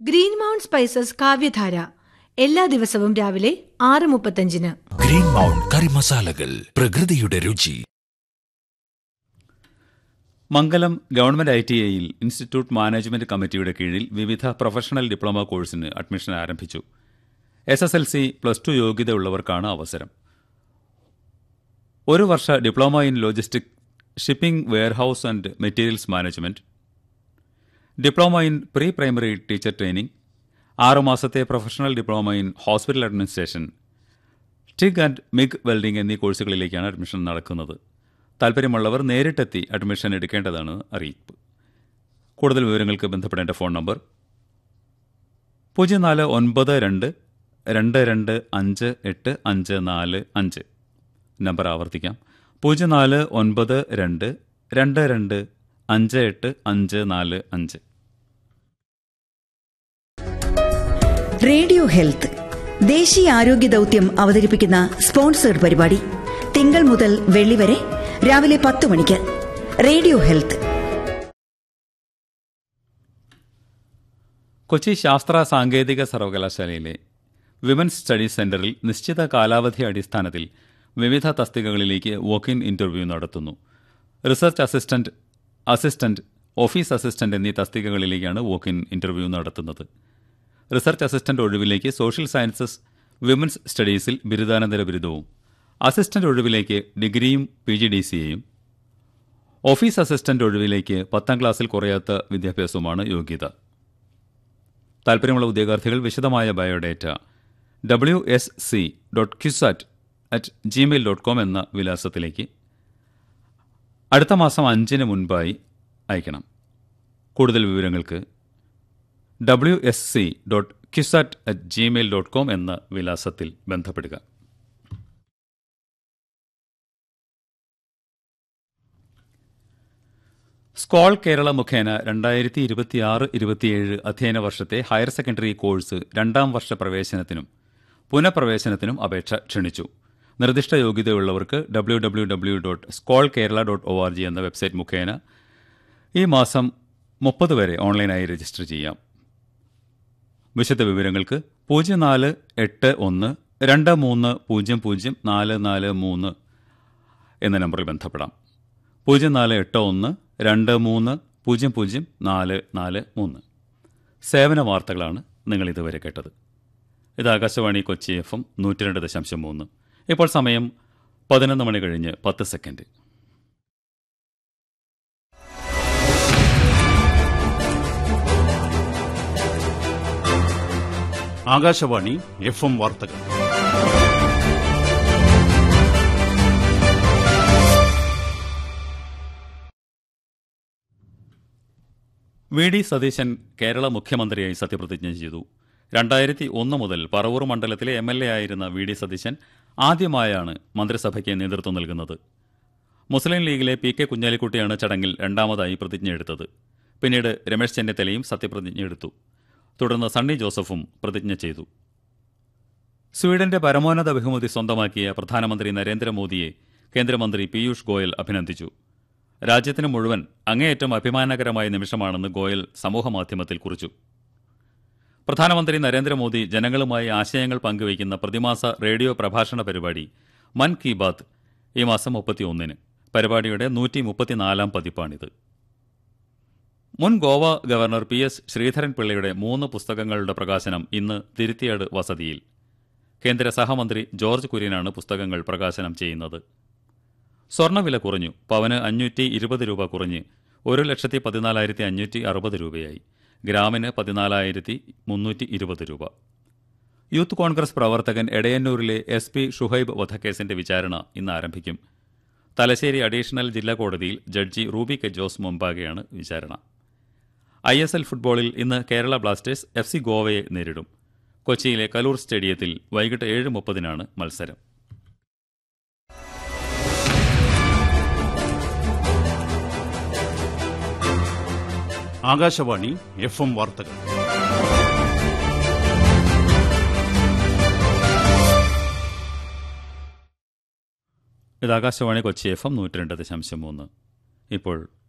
green mount spices കാവ്യധാര എല്ലാ ദിവസവും രാവിലെ ആറ് മുപ്പത്തഞ്ചിന് ഗ്രീൻ മൗണ്ട് കറി മസാലകൾ പ്രകൃതിയുടെ രുചി മംഗലം ഗവൺമെന്റ് ഐ ടി ഐയിൽ ഇൻസ്റ്റിറ്റ്യൂട്ട് മാനേജ്മെന്റ് കമ്മിറ്റിയുടെ കീഴിൽ വിവിധ പ്രൊഫഷണൽ ഡിപ്ലോമ കോഴ്സിന് അഡ്മിഷൻ ആരംഭിച്ചു S S L C plus two യോഗ്യതയുള്ളവർക്കാണ് അവസരം ഒരു വർഷ diploma in logistic shipping warehouse and materials management diploma in pre primary teacher training ആറുമാസത്തെ professional diploma in hospital administration TIG and MIG welding എന്നീ കോഴ്സുകളിലേക്കാണ് admission നടക്കുന്നത് താൽപ്പര്യമുള്ളവർ നേരിട്ടെത്തി അഡ്മിഷൻ എടുക്കേണ്ടതാണ് അറിയിപ്പ് കൂടുതൽ വിവരങ്ങൾക്ക് ബന്ധപ്പെടേണ്ട ഫോൺ നമ്പർ പൂജ്യം നാല് ഒൻപത് രണ്ട് രണ്ട് രണ്ട് അഞ്ച് എട്ട് അഞ്ച് നാല് അഞ്ച് നമ്പർ ആവർത്തിക്കാം പൂജ്യം നാല് ഒൻപത് രണ്ട് രണ്ട് രണ്ട് അഞ്ച് എട്ട് അഞ്ച് നാല് അഞ്ച് റേഡിയോ ഹെൽത്ത് ദേശീയ ആരോഗ്യ ദൗത്യം അവതരിപ്പിക്കുന്ന സ്പോൺസേഡ് പരിപാടി തിങ്കൾ മുതൽ വെള്ളി വരെ രാവിലെ പത്ത് മണിക്ക് റേഡിയോ ഹെൽത്ത് കൊച്ചി ശാസ്ത്ര സാങ്കേതിക സർവകലാശാലയിലെ വിമൻസ് സ്റ്റഡീസ് സെന്ററിൽ നിശ്ചിത കാലാവധി അടിസ്ഥാനത്തിൽ വിവിധ തസ്തികകളിലേക്ക് വോക്ക് ഇൻ ഇന്റർവ്യൂ നടത്തുന്നു research assistant assistant office assistant എന്നീ തസ്തികകളിലേക്കാണ് വോക്ക് ഇൻ ഇന്റർവ്യൂ നടത്തുന്നത് റിസർച്ച് അസിസ്റ്റന്റ് ഒഴിവിലേക്ക് സോഷ്യൽ സയൻസസ് വിമൻസ് സ്റ്റഡീസിൽ ബിരുദാനന്തര ബിരുദവും അസിസ്റ്റന്റ് ഒഴിവിലേക്ക് ഡിഗ്രിയും പി ജി ഡി സിയെയും ഓഫീസ് അസിസ്റ്റന്റ് ഒഴിവിലേക്ക് പത്താം ക്ലാസ്സിൽ കുറയാത്ത വിദ്യാഭ്യാസവുമാണ് യോഗ്യത താൽപ്പര്യമുള്ള ഉദ്യോഗാർത്ഥികൾ വിശദമായ biodata W S C dot CUSAT at Gmail dot com എന്ന വിലാസത്തിലേക്ക് അടുത്ത മാസം അഞ്ചിന് മുൻപായി അയക്കണം കൂടുതൽ വിവരങ്ങൾക്ക് W S C dot CUSAT at Gmail dot com എന്ന വിലാസത്തിൽ ബന്ധപ്പെടുക സ്കോൾ കേരള മുഖേന രണ്ടായിരത്തി ഇരുപത്തിയാറ് ഇരുപത്തിയേഴ് അധ്യയന വർഷത്തെ ഹയർ സെക്കൻഡറി കോഴ്സ് രണ്ടാം വർഷ പ്രവേശനത്തിനും പുനഃപ്രവേശനത്തിനും അപേക്ഷ ക്ഷണിച്ചു നിർദ്ദിഷ്ട യോഗ്യതയുള്ളവർക്ക് W W W dot scole Kerala dot O R G എന്ന വെബ്സൈറ്റ് മുഖേന ഈ മാസം മുപ്പത് വരെ ഓൺലൈനായി രജിസ്റ്റർ ചെയ്യാം വിശദ വിവരങ്ങൾക്ക് പൂജ്യം നാല് എട്ട് ഒന്ന് രണ്ട് മൂന്ന് പൂജ്യം പൂജ്യം നാല് നാല് മൂന്ന് എന്ന നമ്പറിൽ ബന്ധപ്പെടാം പൂജ്യം നാല് എട്ട് ഒന്ന് രണ്ട് മൂന്ന് പൂജ്യം പൂജ്യം നാല് നാല് മൂന്ന് സേവന വാർത്തകളാണ് നിങ്ങൾ ഇതുവരെ കേട്ടത് ഇത് ആകാശവാണി കൊച്ചി എഫ് എം നൂറ്റി രണ്ട് ദശാംശം മൂന്ന് ഇപ്പോൾ സമയം പതിനൊന്ന് മണി കഴിഞ്ഞ് പത്ത് സെക്കൻഡ് ആകാശവാണി എഫ് എം വാർത്തകൾ വി ഡി സതീശൻ കേരള മുഖ്യമന്ത്രിയായി സത്യപ്രതിജ്ഞ ചെയ്തു രണ്ടായിരത്തി ഒന്ന് മുതൽ പറവൂർ മണ്ഡലത്തിലെ എം എൽ എ ആയിരുന്ന വി ഡി സതീശൻ ആദ്യമായാണ് മന്ത്രിസഭയ്ക്ക് നേതൃത്വം നൽകുന്നത് മുസ്ലിം ലീഗിലെ പി കെ കുഞ്ഞാലിക്കുട്ടിയാണ് ചടങ്ങിൽ രണ്ടാമതായി പ്രതിജ്ഞയെടുത്തത് പിന്നീട് രമേശ് ചെന്നിത്തലയും സത്യപ്രതിജ്ഞയെടുത്തു തുടർന്ന് സണ്ണി ജോസഫും പ്രതിജ്ഞ ചെയ്തു സ്വീഡന്റെ പരമോന്നത ബഹുമതി സ്വന്തമാക്കിയ പ്രധാനമന്ത്രി നരേന്ദ്രമോദിയെ കേന്ദ്രമന്ത്രി പീയൂഷ് ഗോയൽ അഭിനന്ദിച്ചു രാജ്യത്തിന് മുഴുവൻ അങ്ങേയറ്റം അഭിമാനകരമായ നിമിഷമാണെന്ന് ഗോയൽ സമൂഹമാധ്യമത്തിൽ കുറിച്ചു പ്രധാനമന്ത്രി നരേന്ദ്രമോദി ജനങ്ങളുമായി ആശയങ്ങൾ പങ്കുവയ്ക്കുന്ന പ്രതിമാസ റേഡിയോ പ്രഭാഷണ പരിപാടി മൻ കി ബാത്ത് ഈ മാസം മുപ്പത്തിയൊന്നിന് പരിപാടിയുടെ നൂറ്റി മുപ്പത്തിനാലാം പതിപ്പാണിത് മുൻ ഗോവ ഗവർണർ പി എസ് ശ്രീധരൻപിള്ളയുടെ മൂന്ന് പുസ്തകങ്ങളുടെ പ്രകാശനം ഇന്ന് തിരുത്തിയാട് വസതിയിൽ കേന്ദ്ര സഹമന്ത്രി ജോർജ് കുര്യനാണ് പുസ്തകങ്ങൾ പ്രകാശനം ചെയ്യുന്നത് സ്വർണ്ണവില കുറഞ്ഞു പവന് അഞ്ഞൂറ്റി ഇരുപത് രൂപ കുറഞ്ഞ് ഒരു ലക്ഷത്തി പതിനാലായിരത്തി അഞ്ഞൂറ്റി അറുപത് രൂപയായി ഗ്രാമിന് പതിനാലായിരത്തി മുന്നൂറ്റി ഇരുപത് രൂപ യൂത്ത് കോൺഗ്രസ് പ്രവർത്തകൻ എടയന്നൂരിലെ എസ് പി ഷുഹൈബ് വധക്കേസിന്റെ വിചാരണ ഇന്ന് ആരംഭിക്കും തലശ്ശേരി അഡീഷണൽ ജില്ലാ കോടതിയിൽ ജഡ്ജി റൂബി കെ ജോസ് മുമ്പാകെയാണ് വിചാരണ ഐ എസ് എൽ ഫുട്ബോളിൽ ഇന്ന് കേരള ബ്ലാസ്റ്റേഴ്സ് എഫ് സി ഗോവയെ നേരിടും കൊച്ചിയിലെ കലൂർ സ്റ്റേഡിയത്തിൽ വൈകിട്ട് ഏഴ് മുപ്പതിനാണ് മത്സരം ആകാശവാണി എഫ് എം വാർത്തകൾ ഇത് ആകാശവാണി കൊച്ചി എഫ് എം നൂറ്റി രണ്ട് ദശാംശം മൂന്ന് ഇപ്പോൾ